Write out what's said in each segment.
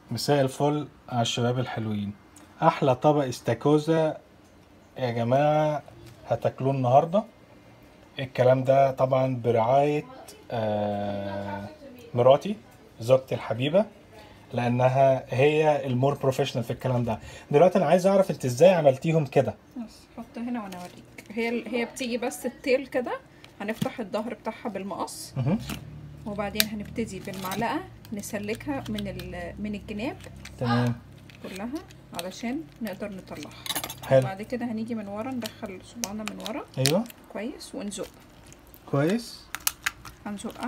مساء الفل على الشباب الحلوين احلى طبق استاكوزا يا جماعه هتاكلوه النهارده الكلام ده طبعا برعايه آه، مراتي زوجتي الحبيبه لانها هي المور بروفيشنال في الكلام ده دلوقتي انا عايز اعرف انت ازاي عملتيهم كده بس حط هنا وانا اوريك هي هي بتيجي بس التيل كده هنفتح الظهر بتاعها بالمقص مهم. وبعدين هنبتدي بالمعلقه نسلكها من ال- من الجناب تمام كلها علشان نقدر نطلعها حلو بعد كده هنيجي من ورا ندخل صباعنا من ورا ايوه كويس ونزق كويس هنزقها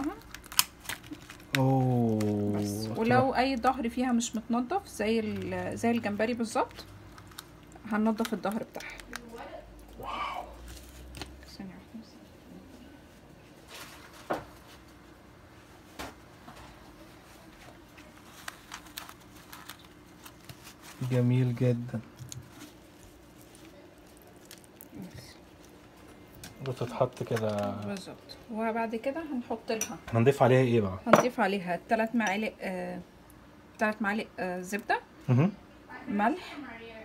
اوه بس ولو اي ظهر فيها مش متنضف زي ال- زي الجمبري بالظبط هننضف الظهر بتاعها واو ثانية واحدة بس. جميل جدا بتتحط كده بالظبط وبعد كده هنحط لها هنضيف عليها ايه بقى هنضيف عليها ثلاث معالق آه، ثلاث معالق آه، زبدة مهم. ملح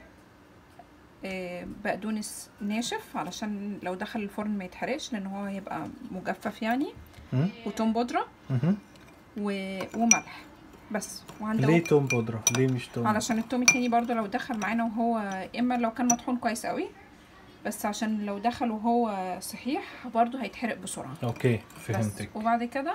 آه، بقدونس ناشف علشان لو دخل الفرن ما يتحرقش لان هو هيبقى مجفف يعني مم. وتوم بودرة مهم. و... وملح بس ليه وهندوب توم بودرة ليه مش توم علشان التوم التاني برضو لو دخل معانا وهو اما لو كان مطحون كويس قوي بس عشان لو دخل وهو صحيح برضو هيتحرق بسرعة اوكي بس فهمتك وبعد كده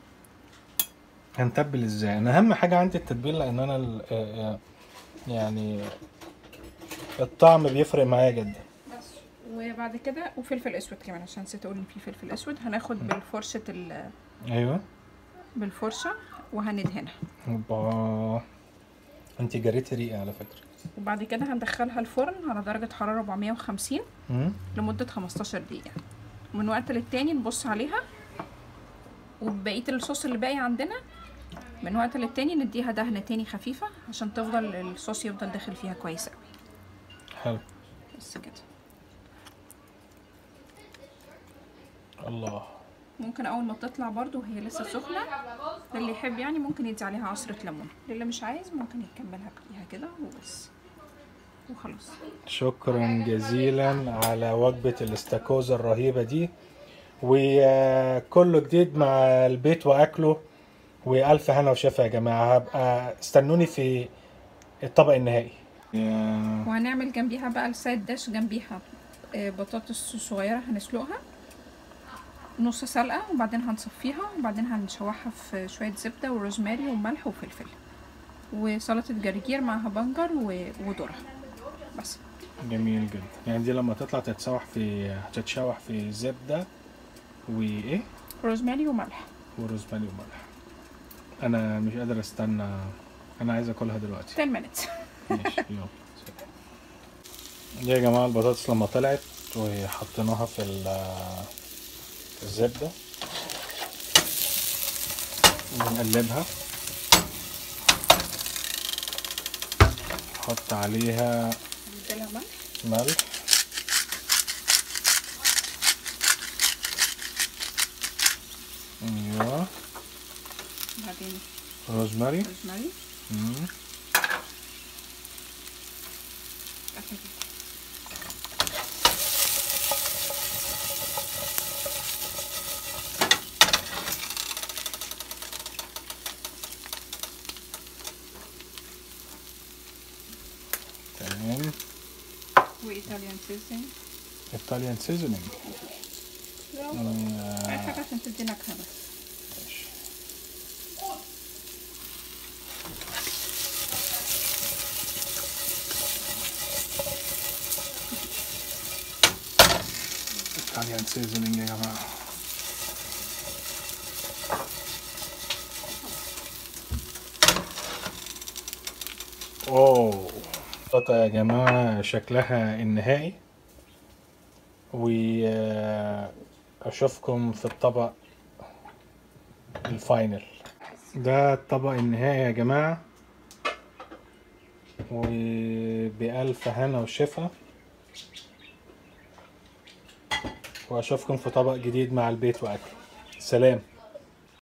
هنتبل ازاي انا اهم حاجه عندي التتبيل لان انا ال- آه، آه، يعني الطعم بيفرق معايا جدا بس وبعد كده وفلفل اسود كمان عشان نسيت اقول ان في فلفل اسود هناخد بالفرشة ال... ايوه بالفرشة وهندهنها اوبا انت جريتي ريقي على فكره وبعد كده هندخلها الفرن على درجة حرارة 450 مم. لمدة 15 دقيقة من وقت للتاني نبص عليها وبقية الصوص اللي باقي عندنا من وقت للتاني نديها دهنة تاني خفيفة عشان تفضل الصوص يفضل داخل فيها كويس قوي حلو بس كده الله ممكن اول ما تطلع برضو وهي لسه سخنة اللي يحب يعني ممكن يدي عليها عصرة ليمون اللي مش عايز ممكن يكملها فيها كده وبس وخلاص شكرا جزيلا على وجبة الاستاكوزا الرهيبة دي وكله جديد مع البيت واكله والف هنا وشفا يا جماعة هبقى استنوني في الطبق النهائي وهنعمل جنبيها بقى السايد داش جنبيها آه، بطاطس صغيرة هنسلقها نص سلقة وبعدين هنصفيها وبعدين هنشوحها في شوية زبدة وروزماري وملح وفلفل وسلطة جرجير معاها بنجر و- وذرة بس جميل جدا يعني دي لما تطلع تتشوح في هتتشوح في زبدة وايه روزماري وملح وروزماري وملح انا مش قادر استنى انا عايز اكلها دلوقتي 10 minutes ماشي يلا دي يا جماعة البطاطس لما طلعت وحطيناها في ال- في الزبدة بنقلبها نحط عليها نديلها ملح ملح ايوه وبعدين روزماري روزماري مم. آخر كده. تمام وإيطاليان سيزنج ايطاليان سيزونينج أي حاجة عشان تدي نكهة بس ايطاليان سيزونينج يا جماعة اوه البطاطا يا جماعة شكلها النهائي واشوفكم في الطبق الفاينل ده الطبق النهائي يا جماعة وبألف هنا وشفا واشوفكم في طبق جديد مع البيت واكل سلام